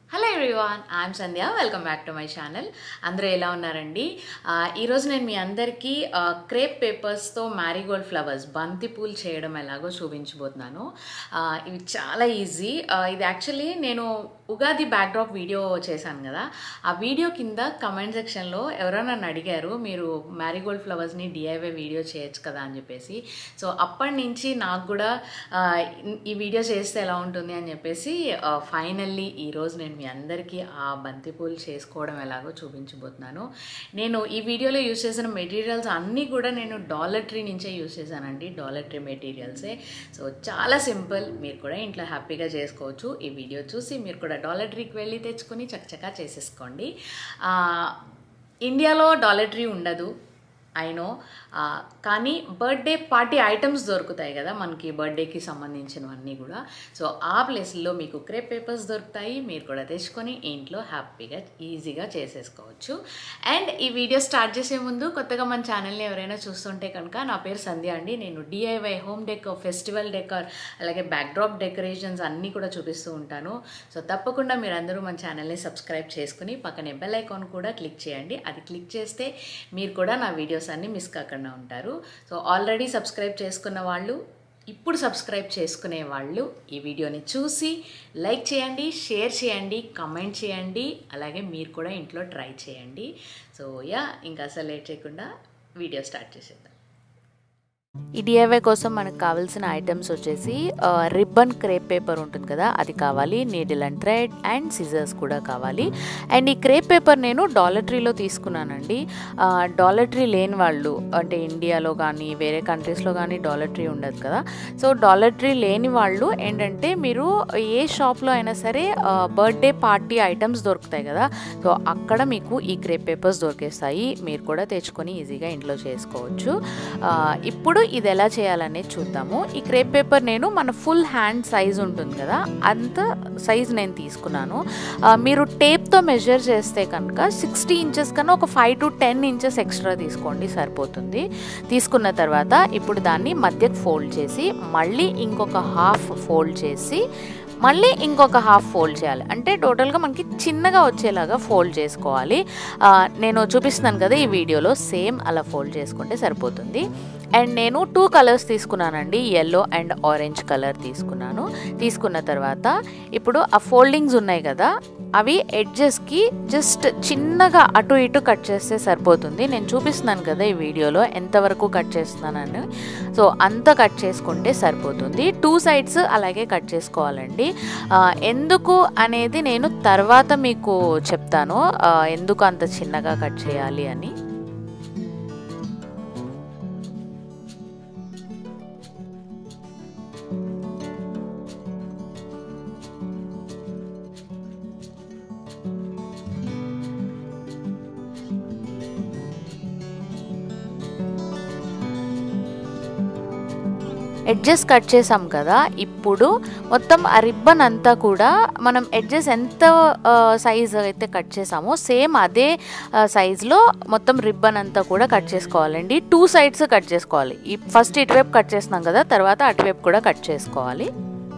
hello everyone I'm Sandhya welcome back to my channel అందరూ ఎలా ఉన్నారండి ఆ, ఈరోజు నేను మీ అందరికీ ఆ, క్రేప్ పేపర్స్తో మ్యారీగోల్డ్ ఫ్లవర్స్ బంతి పూలు చేయడం ఎలాగో చూపించబోతున్నాను ఆ, ఇవి చాలా ఈజీ ఆ, ఇది యాక్చువల్లీ నేను ఉగాది బ్యాక్డ్రాప్ వీడియో చేశాను కదా ఆ వీడియో కింద కమెంట్ సెక్షన్లో ఎవరో నన్ను అడిగారు మీరు మ్యారీగోల్డ్ ఫ్లవర్స్ని డిఐవై వీడియో చేయొచ్చు కదా అని చెప్పేసి సో అప్పటి నుంచి నాకు కూడా ఆ, ఈ వీడియో చేస్తే ఎలా ఉంటుంది అని చెప్పేసి ఫైనల్లీ ఈరోజు నేను మీ అందరికీ ఆ బంతిపూలు చేసుకోవడం ఎలాగో చూపించబోతున్నాను నేను ఈ వీడియోలో యూస్ చేసిన మెటీరియల్స్ అన్నీ కూడా నేను డాలర్ ట్రీ నుంచే యూస్ చేశానండి డాలర్ ట్రీ మెటీరియల్సే సో చాలా సింపుల్ మీరు కూడా ఇంట్లో హ్యాపీగా చేసుకోవచ్చు ఈ వీడియో చూసి మీరు కూడా డాలర్ ట్రీకి వెళ్ళి తెచ్చుకొని చక్కచకా చేసేసుకోండి ఆ, ఇండియాలో డాలర్ ట్రీ ఉండదు ఐ నో కానీ బర్త్డే పార్టీ ఐటమ్స్ దొరుకుతాయి కదా మనకి బర్త్డేకి సంబంధించినవన్నీ కూడా సో ఆ ప్లేస్లో మీకు క్రేప్ పేపర్స్ దొరుకుతాయి మీరు కూడా తెచ్చుకొని ఇంట్లో హ్యాపీగా ఈజీగా చేసేసుకోవచ్చు అండ్ ఈ వీడియో స్టార్ట్ చేసే ముందు కొత్తగా మన ఛానల్ని ఎవరైనా చూస్తుంటే కనుక నా పేరు సంధ్య అండి నేను DIY home decor festival decor అలాగే బ్యాక్డ్రాప్ డెకరేషన్స్ అన్నీ కూడా చూపిస్తూ ఉంటాను సో తప్పకుండా మీరందరూ మన ఛానల్ని సబ్స్క్రైబ్ చేసుకుని పక్కనే బెల్ ఐకాన్ కూడా క్లిక్ చేయండి అది క్లిక్ చేస్తే మీరు కూడా నా వీడియోస్ అన్నీ మిస్ కాకుండా ఉంటారు సో ఆల్రెడీ సబ్స్క్రైబ్ చేసుకున్న వాళ్ళు ఇప్పుడు సబ్స్క్రైబ్ చేసుకునే వాళ్ళు ఈ వీడియోని చూసి లైక్ చేయండి షేర్ చేయండి కమెంట్ చేయండి అలాగే మీరు కూడా ఇంట్లో ట్రై చేయండి సో యా ఇంకా అసలు లేట్ చేయకుండా వీడియో స్టార్ట్ చేసేద్దాం ఈ డిఐవై కోసం మనకు కావాల్సిన ఐటమ్స్ వచ్చేసి రిబ్బన్ క్రేప్ పేపర్ ఉంటుంది కదా అది కావాలి needle and thread and scissors కూడా కావాలి అండ్ ఈ క్రేప్ పేపర్ నేను డాలర్ ట్రీలో తీసుకున్నానండి డాలర్ ట్రీ లేని వాళ్ళు అంటే ఇండియాలో కానీ వేరే కంట్రీస్లో కానీ డాలర్ ట్రీ ఉండదు కదా సో డాలర్ ట్రీ లేని వాళ్ళు ఏంటంటే మీరు ఏ షాప్లో అయినా సరే బర్త్డే పార్టీ ఐటమ్స్ దొరుకుతాయి కదా సో అక్కడ మీకు ఈ క్రేప్ పేపర్స్ దొరికేస్తాయి మీరు కూడా తెచ్చుకొని ఈజీగా ఇంట్లో చేసుకోవచ్చు ఆ, ఇప్పుడు ఇది ఎలా చేయాలనేది చూద్దాము ఈ క్రేప్ పేపర్ నేను మన ఫుల్ హ్యాండ్ సైజ్ ఉంటుంది కదా అంత సైజ్ నేను తీసుకున్నాను ఆ, మీరు టేప్తో మెజర్ చేస్తే కనుక సిక్స్టీ ఇంచెస్ కన్నా ఒక five to ten inches extra తీసుకోండి సరిపోతుంది తీసుకున్న తర్వాత ఇప్పుడు దాన్ని మధ్యకు ఫోల్డ్ చేసి మళ్ళీ ఇంకొక హాఫ్ ఫోల్డ్ చేసి మళ్ళీ ఇంకొక హాఫ్ ఫోల్డ్ చేయాలి అంటే టోటల్గా మనకి చిన్నగా వచ్చేలాగా ఫోల్డ్ చేసుకోవాలి ఆ, నేను చూపిస్తున్నాను కదా ఈ వీడియోలో సేమ్ అలా ఫోల్డ్ చేసుకుంటే సరిపోతుంది అండ్ నేను టూ కలర్స్ తీసుకున్నానండి ఎల్లో అండ్ ఆరెంజ్ కలర్ తీసుకున్నాను తీసుకున్న తర్వాత ఇప్పుడు ఆ ఫోల్డింగ్స్ ఉన్నాయి కదా అవి ఎడ్జెస్కి జస్ట్ చిన్నగా అటు ఇటు కట్ చేస్తే సరిపోతుంది నేను చూపిస్తున్నాను కదా ఈ వీడియోలో ఎంతవరకు కట్ చేస్తున్నానని సో అంత కట్ చేసుకుంటే సరిపోతుంది టూ సైడ్స్ అలాగే కట్ చేసుకోవాలండి ఆ, ఎందుకు అనేది నేను తర్వాత మీకు చెప్తాను ఆ, ఎందుకు అంత చిన్నగా కట్ చేయాలి అని ఎడ్జెస్ కట్ చేసాం కదా ఇప్పుడు మొత్తం ఆ రిబ్బన్ అంతా కూడా మనం ఎడ్జెస్ ఎంత సైజ్ అయితే కట్ చేసామో సేమ్ అదే సైజులో మొత్తం రిబ్బన్ అంతా కూడా కట్ చేసుకోవాలండి టూ సైడ్స్ కట్ చేసుకోవాలి ఈ ఫస్ట్ ఇటువైపు కట్ చేస్తున్నాం కదా తర్వాత అటువైపు కూడా కట్ చేసుకోవాలి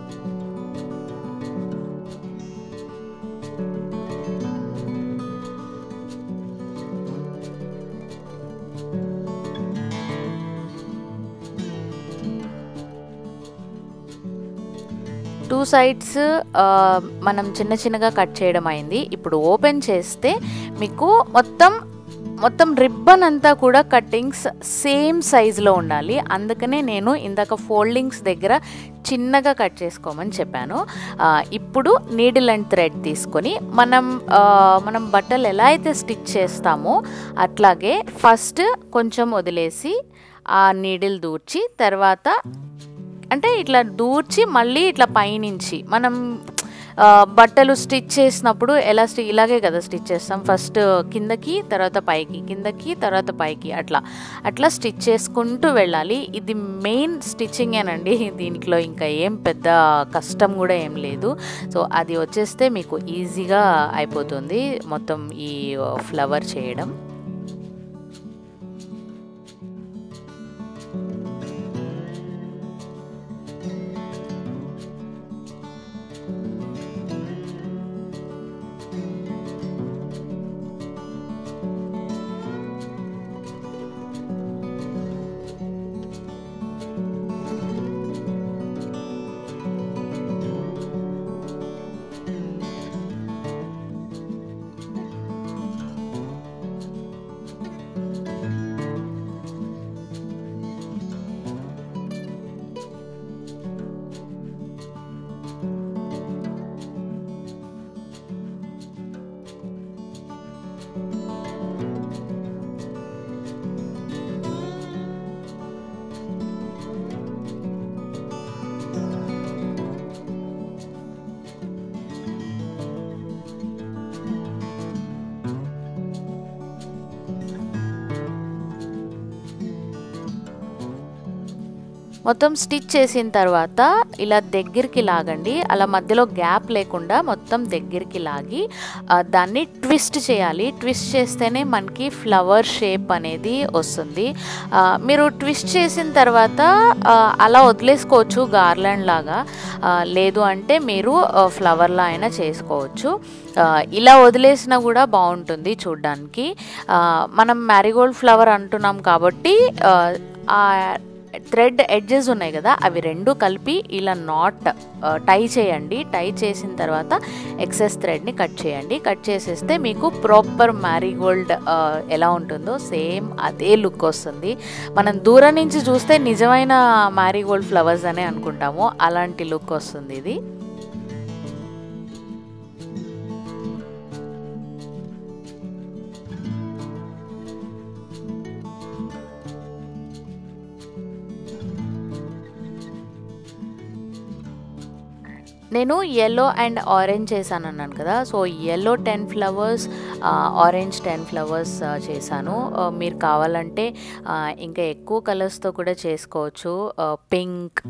టూ సైడ్స్ మనం చిన్న చిన్నగా కట్ చేయడం అయింది ఇప్పుడు ఓపెన్ చేస్తే మీకు మొత్తం మొత్తం రిబ్బన్ అంతా కూడా కట్టింగ్స్ సేమ్ సైజులో ఉండాలి అందుకనే నేను ఇందాక ఫోల్డింగ్స్ దగ్గర చిన్నగా కట్ చేసుకోమని చెప్పాను ఆ, ఇప్పుడు నీడిల్ అండ్ థ్రెడ్ తీసుకొని మనం ఆ, మనం బట్టలు ఎలా అయితే స్టిచ్ చేస్తామో అట్లాగే ఫస్ట్ కొంచెం వదిలేసి ఆ నీడిల్ దూర్చి తర్వాత అంటే ఇట్లా దూర్చి మళ్ళీ ఇట్లా పైనుంచి మనం ఆ, బట్టలు స్టిచ్ చేసినప్పుడు ఎలా స్టి ఇలాగే కదా స్టిచ్ చేస్తాం ఫస్ట్ కిందకి తర్వాత పైకి కిందకి తర్వాత పైకి అట్లా అట్లా స్టిచ్ చేసుకుంటూ వెళ్ళాలి ఇది మెయిన్ స్టిచ్చింగేనండి దీంట్లో ఇంకా ఏం పెద్ద కష్టం కూడా ఏం లేదు సో అది వచ్చేస్తే మీకు ఈజీగా అయిపోతుంది మొత్తం ఈ ఫ్లవర్ చేయడం మొత్తం స్టిచ్ చేసిన తర్వాత ఇలా దగ్గరికి లాగండి అలా మధ్యలో గ్యాప్ లేకుండా మొత్తం దగ్గరికి లాగి ఆ, దాన్ని ట్విస్ట్ చేయాలి ట్విస్ట్ చేస్తేనే మనకి ఫ్లవర్ షేప్ అనేది వస్తుంది ఆ, మీరు ట్విస్ట్ చేసిన తర్వాత ఆ, అలా వదిలేసుకోవచ్చు గార్లాండ్ లాగా ఆ, లేదు అంటే మీరు ఫ్లవర్లా అయినా చేసుకోవచ్చు ఆ, ఇలా వదిలేసినా కూడా బాగుంటుంది చూడ్డానికి ఆ, మనం మ్యారీగోల్డ్ ఫ్లవర్ అంటున్నాం కాబట్టి ఆ, ఆ థ్రెడ్ ఎడ్జెస్ ఉన్నాయి కదా అవి రెండు కలిపి ఇలా నాట్ టై చేయండి టై చేసిన తర్వాత ఎక్సెస్ థ్రెడ్ని కట్ చేయండి కట్ చేసేస్తే మీకు ప్రాపర్ మ్యారీగోల్డ్ ఎలా ఉంటుందో సేమ్ అదే లుక్ వస్తుంది మనం దూరం నుంచి చూస్తే నిజమైన మ్యారీగోల్డ్ ఫ్లవర్స్ అనే అనుకుంటాము అలాంటి లుక్ వస్తుంది ఇది నేను ఎల్లో అండ్ ఆరెంజ్ చేశాను అన్నాను కదా so yellow ten flowers orange ten flowers చేశాను ఆ, మీరు కావాలంటే ఆ, ఇంకా ఎక్కువ కలర్స్తో కూడా చేసుకోవచ్చు పింక్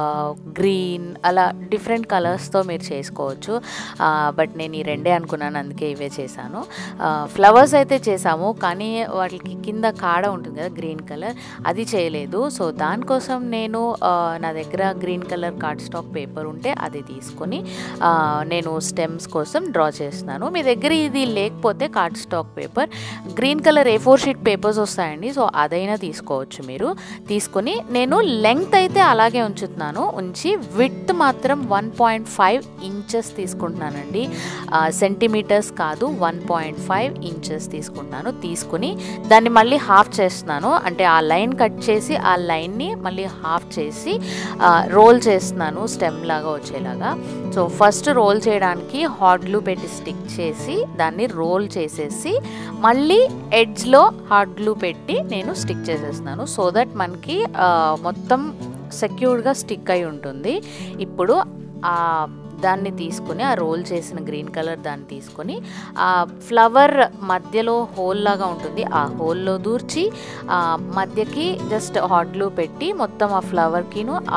గ్రీన్ అలా డిఫరెంట్ కలర్స్తో మీరు చేసుకోవచ్చు బట్ నేను ఈ రెండే అనుకున్నాను అందుకే ఇవే చేశాను ఫ్లవర్స్ అయితే చేసాము కానీ వాటికి కింద కాడ ఉంటుంది కదా గ్రీన్ కలర్ అది చేయలేదు సో దానికోసం నేను ఆ, నా దగ్గర green colour card stock paper ఉంటే అది తీసుకొని ఆ, నేను స్టెమ్స్ కోసం డ్రా చేస్తున్నాను మీ దగ్గర ఇది లేకపోతే card stock paper green colour A four sheet papers వస్తాయండి సో అదైనా తీసుకోవచ్చు మీరు తీసుకొని నేను లెంగ్త్ అయితే అలాగే ఉంచుతున్నాను ఉంచి విత్ మాత్రం వన్ పాయింట్ ఫైవ్ ఇంచెస్ తీసుకుంటున్నానండి సెంటీమీటర్స్ కాదు వన్ పాయింట్ ఫైవ్ ఇంచెస్ తీసుకుంటున్నాను తీసుకుని దాన్ని మళ్ళీ హాఫ్ చేస్తున్నాను అంటే ఆ లైన్ కట్ చేసి ఆ లైన్ని మళ్ళీ హాఫ్ చేసి రోల్ చేస్తున్నాను స్టెమ్ లాగా వచ్చేలాగా సో ఫస్ట్ రోల్ చేయడానికి హాట్ గ్లూ పెట్టి స్టిక్ చేసి దాన్ని రోల్ చేసేసి మళ్ళీ ఎడ్జ్లో హాట్ గ్లూ పెట్టి నేను స్టిక్ చేసేస్తున్నాను సో దట్ మనకి ఆ, మొత్తం సెక్యూర్డ్గా స్టిక్ అయి ఉంటుంది ఇప్పుడు ఆ దాన్ని తీసుకుని ఆ రోల్ చేసిన గ్రీన్ కలర్ దాన్ని తీసుకొని ఆ ఫ్లవర్ మధ్యలో హోల్ లాగా ఉంటుంది ఆ హోల్లో దూర్చి ఆ మధ్యకి జస్ట్ హాట్ గ్లూ పెట్టి మొత్తం ఆ ఫ్లవర్కిను ఆ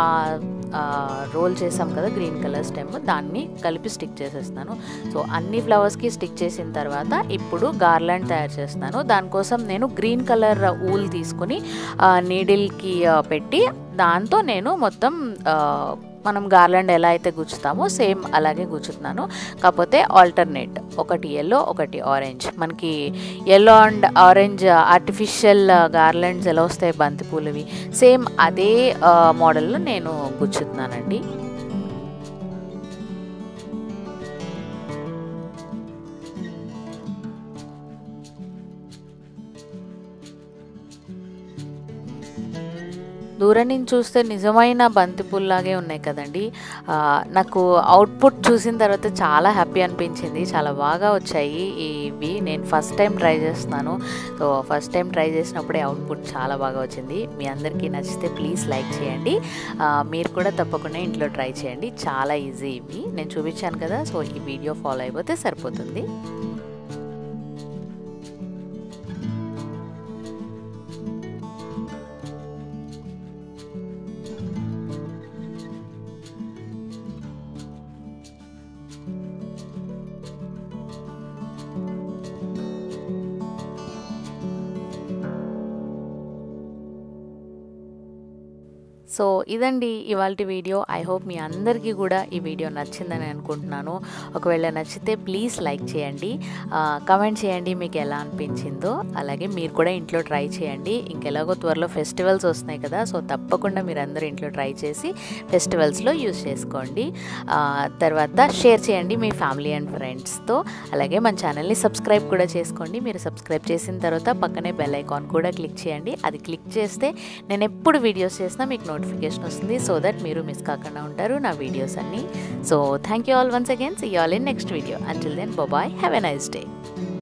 రోల్ చేసాం కదా గ్రీన్ కలర్ స్టెమ్ దాన్ని కలిపి స్టిక్ చేసేస్తున్నాను సో అన్ని ఫ్లవర్స్కి స్టిక్ చేసిన తర్వాత ఇప్పుడు గార్లాండ్ తయారు చేస్తున్నాను దానికోసం నేను గ్రీన్ కలర్ ఊల్ తీసుకొని నీడిల్కి పెట్టి దాంతో నేను మొత్తం ఆ, మనం గార్లాండ్ ఎలా అయితే గుచ్చుతామో సేమ్ అలాగే గుచ్చుతున్నాను కాకపోతే ఆల్టర్నేట్ ఒకటి ఎల్లో ఒకటి ఆరెంజ్ మనకి yellow and orange artificial garlands ఎలా వస్తాయి బంతిపూలవి సేమ్ అదే ఆ, మోడల్లో నేను గుచ్చుతున్నానండి దూరం నుంచి చూస్తే నిజమైన బంతిపూల్లాగే ఉన్నాయి కదండి ఆ, నాకు అవుట్పుట్ చూసిన తర్వాత చాలా హ్యాపీ అనిపించింది చాలా బాగా వచ్చాయి ఇవి నేను ఫస్ట్ టైం ట్రై చేస్తున్నాను సో ఫస్ట్ టైం ట్రై చేసినప్పుడే అవుట్పుట్ చాలా బాగా వచ్చింది మీ అందరికీ నచ్చితే ప్లీజ్ లైక్ చేయండి ఆ, మీరు కూడా తప్పకుండా ఇంట్లో ట్రై చేయండి చాలా ఈజీ ఇవి నేను చూపించాను కదా సో ఈ వీడియో ఫాలో అయిపోతే సరిపోతుంది సో ఇదండి ఇవాళ వీడియో ఐ హోప్ మీ అందరికీ కూడా ఈ వీడియో నచ్చిందని అనుకుంటున్నాను ఒకవేళ నచ్చితే ప్లీజ్ లైక్ చేయండి కమెంట్ చేయండి మీకు ఎలా అనిపించిందో అలాగే మీరు కూడా ఇంట్లో ట్రై చేయండి ఇంకెలాగో త్వరలో ఫెస్టివల్స్ వస్తున్నాయి కదా సో తప్పకుండా మీరు అందరూ ఇంట్లో ట్రై చేసి ఫెస్టివల్స్లో యూస్ చేసుకోండి ఆ, తర్వాత షేర్ చేయండి మీ ఫ్యామిలీ అండ్ ఫ్రెండ్స్తో అలాగే మన ఛానల్ని సబ్స్క్రైబ్ కూడా చేసుకోండి మీరు సబ్స్క్రైబ్ చేసిన తర్వాత పక్కనే బెల్ ఐకాన్ కూడా క్లిక్ చేయండి అది క్లిక్ చేస్తే నేను ఎప్పుడు వీడియోస్ చేసినా మీకు నోటిఫికేషన్ వస్తుంది సో దట్ మీరు మిస్ కాకుండా ఉంటారు నా వీడియోస్ అన్నీ so thank you all once again see all in next video until then bye have a nice day